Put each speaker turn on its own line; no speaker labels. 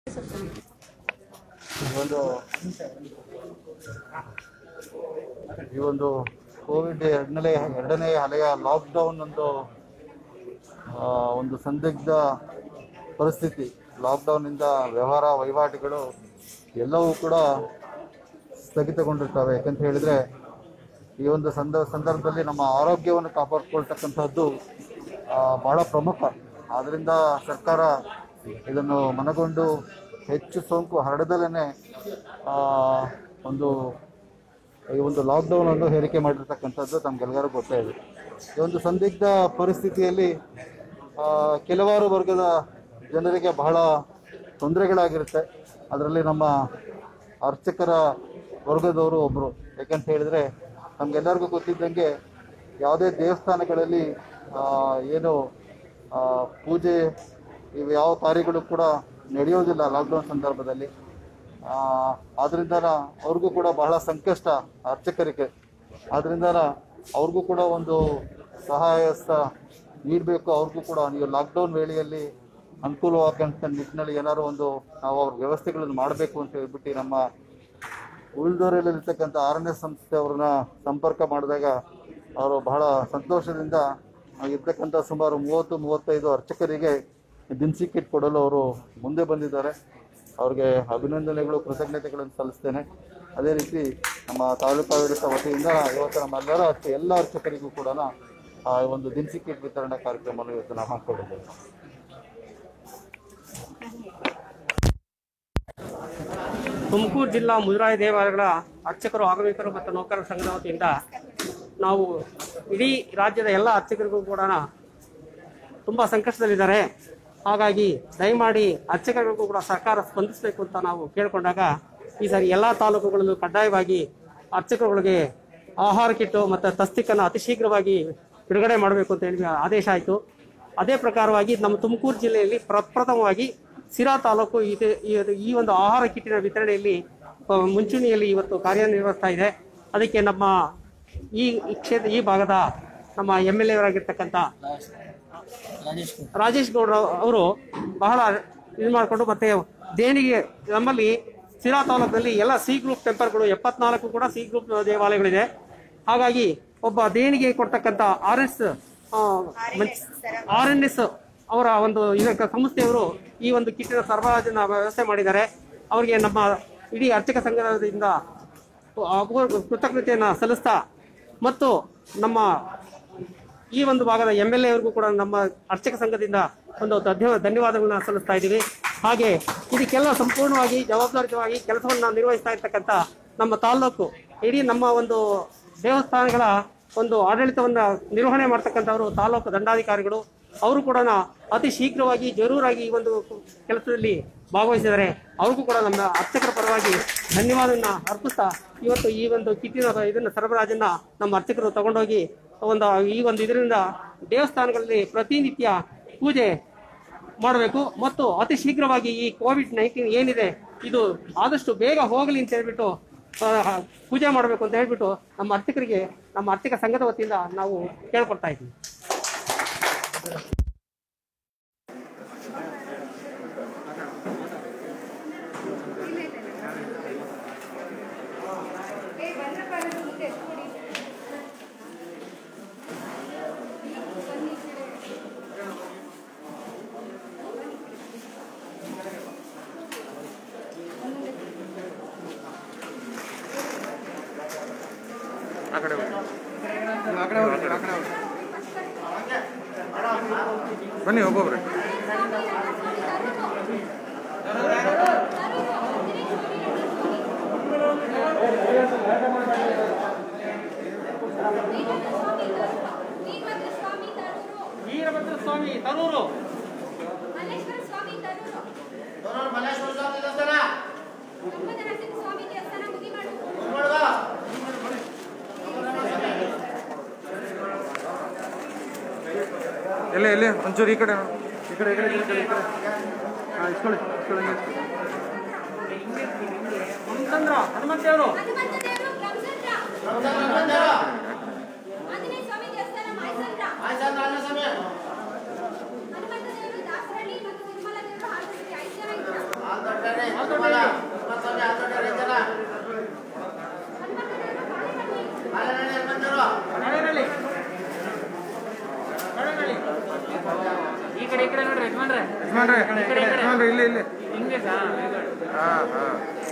ಈ ಒಂದು ಈ ಒಂದು ಕೋವಿಡ್ ಎರಡನೇ ಎರಡನೇ ಅಲೆಯ ಲಾಕ್ಡೌನ್ ಒಂದು ಆ, ಒಂದು ಸಂದಿಗ್ಧ ಪರಿಸ್ಥಿತಿ ಲಾಕ್ಡೌನ್ನಿಂದ ವ್ಯವಹಾರ ವಹಿವಾಟುಗಳು ಎಲ್ಲವೂ ಕೂಡ ಸ್ಥಗಿತಗೊಂಡಿರ್ತವೆ ಯಾಕಂತ ಹೇಳಿದ್ರೆ ಈ ಒಂದು ಸಂದ ಸಂದರ್ಭದಲ್ಲಿ ನಮ್ಮ ಆರೋಗ್ಯವನ್ನು ಕಾಪಾಡ್ಕೊಳ್ತಕ್ಕಂಥದ್ದು ಆ, ಬಹಳ ಪ್ರಮುಖ ಆದ್ದರಿಂದ ಸರ್ಕಾರ ಇದನ್ನು ಮನಗೊಂಡು ಹೆಚ್ಚು ಸೋಂಕು ಹರಡದಲೇ ಒಂದು ಈ ಒಂದು ಲಾಕ್ಡೌನ್ ಅನ್ನು ಹೇರಿಕೆ ಮಾಡಿರ್ತಕ್ಕಂಥದ್ದು ತಮ್ಗೆಲ್ಲರೂ ಗೊತ್ತೇ ಇದೆ ಈ ಒಂದು ಸಂದಿಗ್ಧ ಪರಿಸ್ಥಿತಿಯಲ್ಲಿ ಆ, ಕೆಲವಾರು ವರ್ಗದ ಜನರಿಗೆ ಬಹಳ ತೊಂದರೆಗಳಾಗಿರುತ್ತೆ ಅದರಲ್ಲಿ ನಮ್ಮ ಅರ್ಚಕರ ವರ್ಗದವರು ಒಬ್ಬರು ಯಾಕಂತ ಹೇಳಿದ್ರೆ ನಮ್ಗೆಲ್ಲರಿಗೂ ಗೊತ್ತಿದ್ದಂಗೆ ಯಾವುದೇ ದೇವಸ್ಥಾನಗಳಲ್ಲಿ ಆ, ಏನು ಆ, ಪೂಜೆ ಇವು ಯಾವ ಕಾರ್ಯಗಳು ಕೂಡ ನಡೆಯೋದಿಲ್ಲ ಲಾಕ್ಡೌನ್ ಸಂದರ್ಭದಲ್ಲಿ ಆ, ಆದ್ರಿಂದ ಅವ್ರಿಗೂ ಕೂಡ ಬಹಳ ಸಂಕಷ್ಟ ಅರ್ಚಕರಿಗೆ ಆದ್ರಿಂದ ಅವ್ರಿಗೂ ಕೂಡ ಒಂದು ಸಹಾಯ ಸ- ನೀಡಬೇಕು ಅವ್ರಿಗೂ ಕೂಡ ನೀವು ಲಾಕ್ಡೌನ್ ವೇಳೆಯಲ್ಲಿ ಅನುಕೂಲವಾಗಂತ ನಿಟ್ಟಿನಲ್ಲಿ ಏನಾದ್ರು ಒಂದು ನಾವು ಅವ್ರ ವ್ಯವಸ್ಥೆಗಳನ್ನು ಮಾಡಬೇಕು ಅಂತ ಹೇಳ್ಬಿಟ್ಟು ನಮ್ಮ ಉಳಿದೋರಲ್ಲಿರ್ತಕ್ಕಂಥ ಆರನೇ ಸಂಸ್ಥೆ ಅವ್ರನ್ನ ಸಂಪರ್ಕ ಮಾಡಿದಾಗ ಅವರು ಬಹಳ ಸಂತೋಷದಿಂದ ಇರ್ತಕ್ಕಂಥ ಸುಮಾರು ಮೂವತ್ತು ಮೂವತ್ತೈದು ಅರ್ಚಕರಿಗೆ ದಿನಸಿ ಕಿಟ್ ಕೊಡಲು ಅವರು ಮುಂದೆ ಬಂದಿದ್ದಾರೆ ಅವ್ರಿಗೆ ಅಭಿನಂದನೆಗಳು ಕೃತಜ್ಞತೆಗಳನ್ನು ಸಲ್ಲಿಸ್ತೇನೆ ಅದೇ ರೀತಿ ನಮ್ಮ ತಾಲೂಕು ಆಡಳಿತ ವತಿಯಿಂದ ಇವತ್ತು ನಮ್ಮೆಲ್ಲರ ಅರ್ಚ ಎಲ್ಲ ಅರ್ಚಕರಿಗೂ ಕೂಡ ಆ ಒಂದು ದಿನಸಿ ಕಿಟ್ ವಿತರಣಾ ಕಾರ್ಯಕ್ರಮವನ್ನು ಇವತ್ತು ನಾವು ಹಾಕೊಂಡಿದ್ದೇವೆ
ತುಮಕೂರು ಜಿಲ್ಲಾ ಮುಜರಾಯ ದೇವಾಲಯಗಳ ಅರ್ಚಕರು ಆಗಮಿಕರು ಮತ್ತು ನೌಕರರ ಸಂಘದ ವತಿಯಿಂದ ನಾವು ಇಡೀ ರಾಜ್ಯದ ಎಲ್ಲ ಅರ್ಚಕರಿಗೂ ಕೂಡ ತುಂಬ ಸಂಕಷ್ಟದಲ್ಲಿದ್ದಾರೆ ಹಾಗಾಗಿ ದಯಮಾಡಿ ಅರ್ಚಕರಿಗೂ ಕೂಡ ಸರ್ಕಾರ ಸ್ಪಂದಿಸಬೇಕು ಅಂತ ನಾವು ಕೇಳಿಕೊಂಡಾಗ ಈ ಸಾರಿ ಎಲ್ಲ ತಾಲೂಕುಗಳಲ್ಲೂ ಕಡ್ಡಾಯವಾಗಿ ಅರ್ಚಕರುಗಳಿಗೆ ಆಹಾರ ಕಿಟ್ಟು ಮತ್ತು ತಸ್ತಿಕನ್ನು ಅತಿ ಶೀಘ್ರವಾಗಿ ಬಿಡುಗಡೆ ಮಾಡಬೇಕು ಅಂತ ಹೇಳಿ ಆದೇಶ ಆಯಿತು ಅದೇ ಪ್ರಕಾರವಾಗಿ ನಮ್ಮ ತುಮಕೂರು ಜಿಲ್ಲೆಯಲ್ಲಿ ಪ್ರಪ್ರಥಮವಾಗಿ ಸಿರಾ ತಾಲೂಕು ಇದು- ಈ- ಈ ಒಂದು ಆಹಾರ ಕಿಟ್ಟಿನ ವಿತರಣೆಯಲ್ಲಿ ಆ, ಮುಂಚೂಣಿಯಲ್ಲಿ ಇವತ್ತು ಕಾರ್ಯನಿರ್ವಹಿಸ್ತಾ ಇದೆ ಅದಕ್ಕೆ ನಮ್ಮ ಈ ಈ ಕ್ಷೇತ್ರ ಈ ಭಾಗದ ನಮ್ಮ ಎಮ್ ಎಲ್ ಎವರಾಗಿರ್ತಕ್ಕಂಥ ರಾಜೇಶ್ ಗೌಡ ಅವರು ಬಹಳ ಇದು ಮಾಡಿಕೊಂಡು ಮತ್ತೆ ದೇಣಿಗೆ ನಮ್ಮಲ್ಲಿ ಸಿರಾ ತಾಲೂಕಿನಲ್ಲಿ ಎಲ್ಲ ಸಿ ಗ್ರೂಪ್ ಟೆಂಪಲ್ಗಳು ಎಪ್ಪತ್ನಾಲ್ಕು ಕೂಡ ಸಿ ಗ್ರೂಪ್ ದೇವಾಲಯಗಳಿದೆ ಹಾಗಾಗಿ ಒಬ್ಬ ದೇಣಿಗೆ ಕೊಡ್ತಕ್ಕಂಥ R S R N S ಅವರ ಒಂದು ಇದಕ್ಕೆ ಸಂಸ್ಥೆಯವರು ಈ ಒಂದು ಕಿಟ್ಟಿನ ಸರಬರಾಜನ್ನ ವ್ಯವಸ್ಥೆ ಮಾಡಿದ್ದಾರೆ ಅವರಿಗೆ ನಮ್ಮ ಇಡೀ ಅರ್ಚಕ ಸಂಘದಿಂದ ಅಪೂರ್ವ ಕೃತಜ್ಞತೆಯನ್ನು ಸಲ್ಲಿಸ್ತಾ ಮತ್ತು ನಮ್ಮ ಈ ಒಂದು ಭಾಗದ ಎಮ್ ಎಲ್ ಎವರಿಗೂ ಕೂಡ ನಮ್ಮ ಅರ್ಚಕ ಸಂಘದಿಂದ ಒಂದು ಧನ್ಯ- ಧನ್ಯವಾದಗಳನ್ನ ಸಲ್ಲಿಸ್ತಾ ಇದ್ದೀವಿ ಹಾಗೆ ಇದಕ್ಕೆಲ್ಲ ಸಂಪೂರ್ಣವಾಗಿ ಜವಾಬ್ದಾರಿತವಾಗಿ ಕೆಲಸವನ್ನು ನಿರ್ವಹಿಸ್ತಾ ಇರ್ತಕ್ಕಂಥ ನಮ್ಮ ತಾಲ್ಲೂಕು ಇಡೀ ನಮ್ಮ ಒಂದು ದೇವಸ್ಥಾನಗಳ ಒಂದು ಆಡಳಿತವನ್ನ ನಿರ್ವಹಣೆ ಮಾಡ್ತಕ್ಕಂಥವರು ತಾಲ್ಲೂಕು ದಂಡಾಧಿಕಾರಿಗಳು ಅವರು ಕೂಡ ಅತಿ ಶೀಘ್ರವಾಗಿ ಜರೂರಾಗಿ ಈ ಒಂದು ಕೆಲಸದಲ್ಲಿ ಭಾಗವಹಿಸಿದ್ದಾರೆ ಅವ್ರಿಗೂ ಕೂಡ ನಮ್ಮ ಅರ್ಚಕರ ಪರವಾಗಿ ಧನ್ಯವಾದವನ್ನ ಅರ್ಪಿಸ್ತಾ ಇವತ್ತು ಈ ಒಂದು ಕಿಟ್ಟಿನ ಇದನ್ನ ಸರಬರಾಜನ್ನ ನಮ್ಮ ಅರ್ಚಕರು ತಗೊಂಡೋಗಿ ಒಂದು ಈ ಒಂದು ಇದರಿಂದ ದೇವಸ್ಥಾನಗಳಲ್ಲಿ ಪ್ರತಿನಿತ್ಯ ಪೂಜೆ ಮಾಡಬೇಕು ಮತ್ತು ಅತಿ ಶೀಘ್ರವಾಗಿ ಈ ಕೋವಿಡ್ ನೈನ್ಟೀನ್ ಏನಿದೆ ಇದು ಆದಷ್ಟು ಬೇಗ ಹೋಗಲಿ ಅಂತ ಹೇಳ್ಬಿಟ್ಟು ಆ, ಪೂಜೆ ಮಾಡಬೇಕು ಅಂತ ಹೇಳ್ಬಿಟ್ಟು ನಮ್ಮ ಅರ್ಚಕರಿಗೆ ನಮ್ಮ ಅರ್ಚಕ ಸಂಘದ ವತಿಯಿಂದ ನಾವು ಕೇಳ್ಕೊಳ್ತಾ ಇದ್ದೀವಿ
ಆ ಕಡೆ ಹೋಗಿ ಆ ಕಡೆ ಹೋಗಿ ಆ ಕಡೆ ಹೋಗಿ ಬನ್ನಿ ಒಬ್ಬೊಬ್ರೆ
ವೀರಭದ್ರ ಸ್ವಾಮಿ ತರೂರು
ವೀರಭದ್ರ ಸ್ವಾಮಿ ತರೂರು
ಮಲ್ಲೇಶ್ವರ ಸ್ವಾಮಿ ತರೂರು ಗಂಗದ ನರಸಿಂಹ ಸ್ವಾಮಿ ದೇವಸ್ಥಾನ ಮುಗಿಮಾಡು
ಎಲ್ಲಿ ಎಲ್ಲಿ ಒಂಚೂರು ಈ ಕಡೆ ನೋಡು. ಈ ಕಡೆ ಈ ಕಡೆ ಈ ಕಡೆ ಈ ಕಡೆ ಹಾಂ ಇಸ್ಕೊಳ್ಳಿ ಇಸ್ಕೊಳ್ಳಿ
ಹನುಮಂತಂದ್ರ ಹನುಮಂತೇವರು
ಹನುಮಂತ ದೇವರು ಬ್ರಹ್ಮಚಂದ್ರ ಆಂಜನೇಯ ಸ್ವಾಮಿ ದೇವಸ್ಥಾನ ಮಾಯಸಂದ್ರ ಹನುಮಂತ ದೇವರು ದಾಸರಳ್ಳಿ ಮತ್ತು ನಿರ್ಮಲ ದೇವರು ಹಾಲ್ತಟ್ಟಿ ಐದು ಜನ ಇದ್ರು
ಯಜಮಾನ್ರೆ ಯಜಮಾನ್ರೆ ಇಲ್ಲಿ ಇಲ್ಲಿ
ಹಿಂಗೆ ಸರ್
ಹಾಂ ಹಾಂ